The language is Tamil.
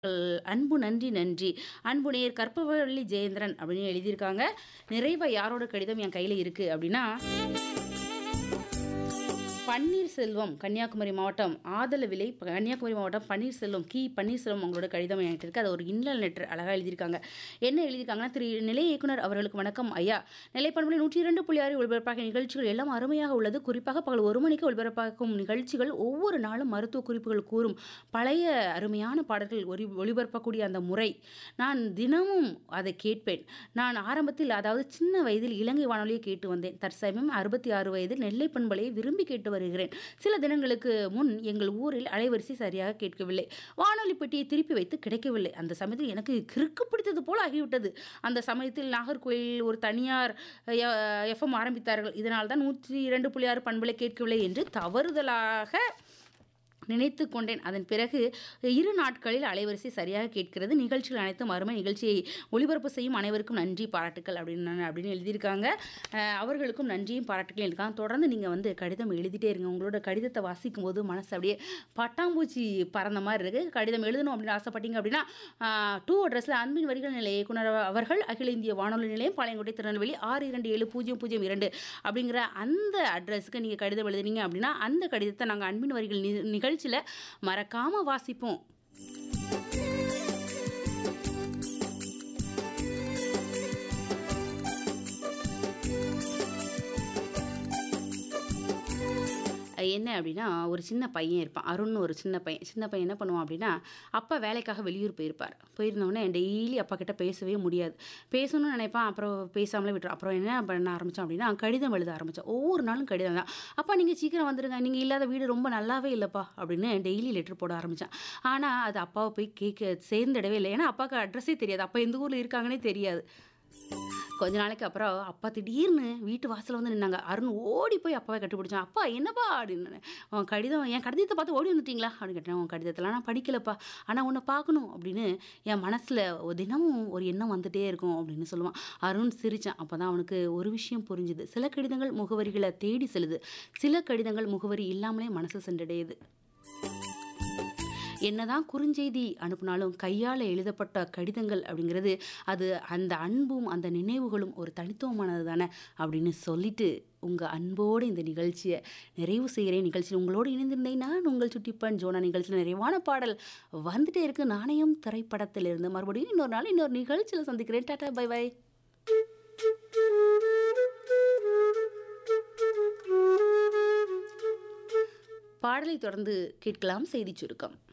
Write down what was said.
அன்பு நன்றி நன்றி அன்பு நேயர் கற்பவள்ளி ஜெயேந்திரன் அப்படின்னு எழுதியிருக்காங்க நிறைவா யாரோட கடிதம் என் கையில் இருக்குது அப்படின்னா பன்னீர்செல்வம் கன்னியாகுமரி மாவட்டம் ஆதலவிலை கன்னியாகுமரி மாவட்டம் பன்னீர்செல்வம் கி பன்னீர்செல்வம் அவங்களோட கடிதம் என்கிட்ட இருக்குது அது ஒரு இன்னல் லெட்டர் அழகாக எழுதியிருக்காங்க என்ன எழுதியிருக்காங்கன்னா திரு நிலை இயக்குனர் அவர்களுக்கு வணக்கம் ஐயா நிலைப்பண்புலை நூற்றி இரண்டு புள்ளி ஆறு ஒளிபரப்பாக நிகழ்ச்சிகள் எல்லாம் அருமையாக உள்ளது குறிப்பாக பகல் ஒரு மணிக்கு ஒளிபரப்பாகும் நிகழ்ச்சிகள் ஒவ்வொரு நாளும் மருத்துவ குறிப்புகள் கூறும் பழைய அருமையான பாடல்கள் ஒளி ஒளிபரப்பக்கூடிய அந்த முறை நான் தினமும் அதை கேட்பேன் நான் ஆரம்பத்தில் அதாவது சின்ன வயதில் இலங்கை வானொலியை கேட்டு வந்தேன் தற்சமயம் அறுபத்தி ஆறு வயதில் நெல்லை பண்பலையை விரும்பி கேட்டு வருகிறேன் சில தினங்களுக்கு முன் எங்கள் ஊரில் அலைவரிசை சரியாக கேட்கவில்லை வானொலி பெட்டியை திருப்பி வைத்து கிடைக்கவில்லை அந்த சமயத்தில் எனக்கு கிறுக்கு பிடித்தது போல ஆகிவிட்டது அந்த சமயத்தில் நாகர்கோயில் ஒரு தனியார் எஃப்எம் ஆரம்பித்தார்கள் இதனால் தான் நூற்றி இரண்டு புள்ளி ஆறு பண்பலை கேட்கவில்லை என்று தவறுதலாக நினைத்து கொண்டேன் அதன் பிறகு இரு நாட்களில் அலைவரிசை சரியாக கேட்கிறது நிகழ்ச்சிகள் அனைத்தும் அருமை நிகழ்ச்சியை ஒளிபரப்பு செய்யும் அனைவருக்கும் நன்றி பாராட்டுக்கள் அப்படின்னு அப்படின்னு எழுதியிருக்காங்க அஹ் அவர்களுக்கும் நன்றியும் பாராட்டுக்கள் இருக்காங்க தொடர்ந்து நீங்கள் வந்து கடிதம் எழுதிட்டே இருங்க உங்களோட கடிதத்தை வாசிக்கும் போது மனசு அப்படியே பட்டாம்பூச்சி பறந்த மாதிரி இருக்குது கடிதம் எழுதணும் அப்படின்னு ஆசைப்பட்டீங்க அப்படின்னா டூ அட்ரஸில் அன்பின் வரிகள் நிலைய இயக்குனர் அவர்கள் அகில இந்திய வானொலி நிலையம் பாளையங்கோட்டை திருநெல்வேலி ஆறு இரண்டு ஏழு பூஜ்ஜியம் பூஜ்ஜியம் இரண்டு அப்படிங்கிற அந்த அட்ரஸுக்கு நீங்கள் கடிதம் எழுதுனீங்க அப்படின்னா அந்த கடிதத்தை நாங்கள் அன்பின் வரிகள் நி- நிகழ்ச்சியில் மறக்காமல் வாசிப்போம் என்ன அப்படின்னா ஒரு சின்ன பையன் இருப்பான் அருண்னு ஒரு சின்ன பையன் சின்ன பையன் என்ன பண்ணுவான் அப்படின்னா அப்பா வேலைக்காக வெளியூர் போயிருப்பார் போயிருந்தோடனே டெய்லி அப்பா கிட்ட பேசவே முடியாது பேசணும்னு நினைப்பான் அப்புறம் பேசாமலே விட்டுரும் அப்புறம் என்ன பண்ண ஆரம்பித்தோம் அப்படின்னா கடிதம் எழுத ஆரம்பித்தோம் ஒவ்வொரு நாளும் கடிதம் தான் அப்பா நீங்கள் சீக்கிரம் வந்துடுங்க நீங்கள் இல்லாத வீடு ரொம்ப நல்லாவே இல்லைப்பா அப்படின்னு டெய்லி லெட்டர் போட ஆரம்பித்தான் ஆனால் அது அப்பாவை போய் கேட்க சேர்ந்துடவே இல்லை ஏன்னா அப்பாவுக்கு அட்ரஸே தெரியாது அப்பா எந்த ஊரில் இருக்காங்கன்னே தெரியாது கொஞ்ச நாளைக்கு அப்புறம் அப்பா திடீர்னு வீட்டு வாசல்ல வந்து நின்னாங்க அருண் ஓடி போய் அப்பாவை கட்டிப்பிடிச்சான் அப்பா என்னப்பா அப்படின்னு உன் கடிதம் என் கடிதத்தை பார்த்து ஓடி வந்துட்டீங்களா அப்படின்னு கேட்டேன் உன் கடிதத்தெல்லாம் நான் படிக்கலப்பா ஆனால் உன்னை பார்க்கணும் அப்படின்னு என் மனசில் தினமும் ஒரு எண்ணம் வந்துட்டே இருக்கும் அப்படின்னு சொல்லுவான் அருண் சிரிச்சான் அப்போ தான் அவனுக்கு ஒரு விஷயம் புரிஞ்சுது சில கடிதங்கள் முகவரிகளை தேடி செல்லுது சில கடிதங்கள் முகவரி இல்லாமலே மனசு சென்றடையுது என்னதான் குறுஞ்செய்தி அனுப்புனாலும் கையால் எழுதப்பட்ட கடிதங்கள் அப்படிங்கிறது அது அந்த அன்பும் அந்த நினைவுகளும் ஒரு தனித்துவமானது தானே அப்படின்னு சொல்லிட்டு உங்கள் அன்போடு இந்த நிகழ்ச்சியை நிறைவு செய்கிறேன் நிகழ்ச்சியில் உங்களோடு இணைந்திருந்தேன் நான் உங்கள் சுட்டிப்பன் ஜோனா நிகழ்ச்சியில் நிறைவான பாடல் வந்துட்டே இருக்கு நாணயம் திரைப்படத்திலிருந்து மறுபடியும் இன்னொரு நாள் இன்னொரு நிகழ்ச்சியில் சந்திக்கிறேன் டாடா பை பை பாடலை தொடர்ந்து கேட்கலாம் செய்திச் சுருக்கம்